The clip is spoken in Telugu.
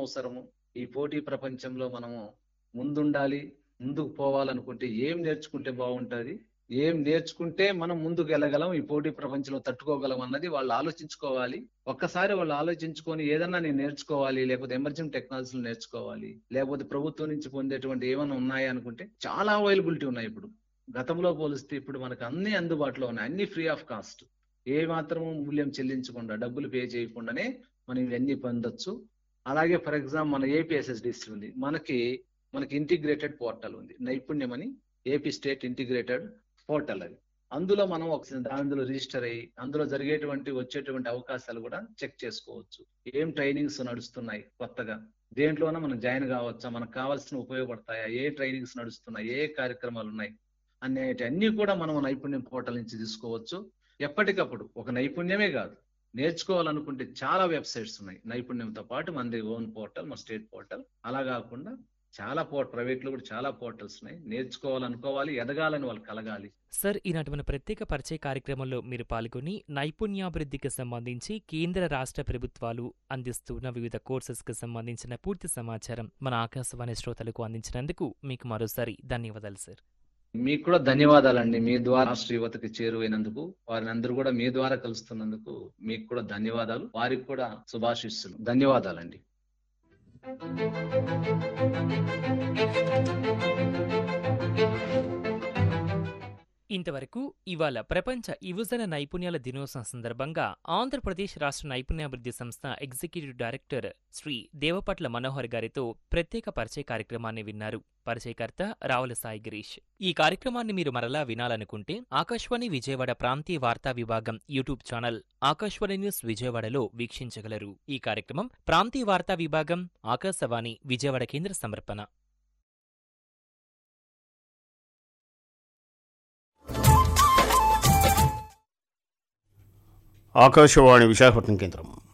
అవసరము ఈ పోటీ ప్రపంచంలో మనము ముందుండాలి ముందుకు పోవాలనుకుంటే ఏం నేర్చుకుంటే బాగుంటది ఏం నేర్చుకుంటే మనం ముందుకు వెళ్ళగలం ఈ పోటీ ప్రపంచంలో తట్టుకోగలం అన్నది వాళ్ళు ఆలోచించుకోవాలి ఒక్కసారి వాళ్ళు ఆలోచించుకొని ఏదన్నా నేను నేర్చుకోవాలి లేకపోతే ఎమర్జింగ్ టెక్నాలజీలు నేర్చుకోవాలి లేకపోతే ప్రభుత్వం నుంచి పొందేటువంటి ఏమైనా ఉన్నాయా అనుకుంటే చాలా అవైలబిలిటీ ఉన్నాయి ఇప్పుడు గతంలో పోలిస్తే ఇప్పుడు మనకు అన్ని అందుబాటులో ఉన్నాయి అన్ని ఫ్రీ ఆఫ్ కాస్ట్ ఏ మాత్రము మూల్యం చెల్లించకుండా డబ్బులు పే చేయకుండానే మనం ఇవన్నీ పొందొచ్చు అలాగే ఫర్ ఎగ్జాంపుల్ మన ఏపీఎస్ఎస్డిసి ఉంది మనకి మనకి ఇంటిగ్రేటెడ్ పోర్టల్ ఉంది నైపుణ్యం అని ఏపీ స్టేట్ ఇంటిగ్రేటెడ్ పోర్టల్ అది అందులో మనం ఒక అందులో రిజిస్టర్ అయ్యి అందులో జరిగేటువంటి వచ్చేటువంటి అవకాశాలు కూడా చెక్ చేసుకోవచ్చు ఏం ట్రైనింగ్స్ నడుస్తున్నాయి కొత్తగా దేంట్లోనే మనం జాయిన్ కావచ్చా మనకు కావాల్సిన ఉపయోగపడతాయా ఏ ట్రైనింగ్స్ నడుస్తున్నాయి ఏ కార్యక్రమాలు ఉన్నాయి అనేటి అన్ని కూడా మనం నైపుణ్యం పోర్టల్ నుంచి తీసుకోవచ్చు ఎప్పటికప్పుడు ఒక నైపుణ్యమే కాదు నేర్చుకోవాలనుకుంటే చాలా వెబ్సైట్స్ ఉన్నాయి నైపుణ్యంతో పాటు మనది ఓన్ పోర్టల్ మన స్టేట్ పోర్టల్ అలా కాకుండా చాలా పోర్ట్ ప్రైవేట్ లో కూడా చాలా పోర్టల్స్ ఉన్నాయి నేర్చుకోవాలనుకోవాలి ఎదగాలని వాళ్ళు కలగాలి సార్ ఈనాటి మన ప్రత్యేక పరిచయ కార్యక్రమంలో మీరు పాల్గొని నైపుణ్యాభివృద్ధికి సంబంధించి కేంద్ర రాష్ట్ర ప్రభుత్వాలు అందిస్తున్న వివిధ కోర్సెస్కి సంబంధించిన పూర్తి సమాచారం మన ఆకాశవాణి శ్రోతలకు అందించినందుకు మీకు మరోసారి ధన్యవాదాలు సార్ మీకు కూడా ధన్యవాదాలండి మీ ద్వారా రాష్ట్ర యువతకి చేరువైనందుకు వారిని అందరూ కూడా మీ ద్వారా కలుస్తున్నందుకు మీకు కూడా ధన్యవాదాలు వారికి కూడా శుభాశిస్సులు ధన్యవాదాలండి ఇంతవరకు ఇవాళ ప్రపంచ యువజన నైపుణ్యాల దినోత్సవం సందర్భంగా ఆంధ్రప్రదేశ్ రాష్ట్ర నైపుణ్యాభివృద్ధి సంస్థ ఎగ్జిక్యూటివ్ డైరెక్టర్ శ్రీ దేవపట్ల మనోహర్ గారితో ప్రత్యేక పరిచయ కార్యక్రమాన్ని విన్నారు పరిచయకర్త రావుల సాయి గిరీష్ ఈ కార్యక్రమాన్ని మీరు మరలా వినాలనుకుంటే ఆకాశవాణి విజయవాడ ప్రాంతీయ వార్తా విభాగం యూట్యూబ్ ఛానల్ ఆకాశవాణి న్యూస్ విజయవాడలో వీక్షించగలరు ఈ కార్యక్రమం ప్రాంతీయ వార్తా విభాగం ఆకాశవాణి విజయవాడ కేంద్ర సమర్పణ ఆకాశవాణి విశాఖపట్నం కేంద్రం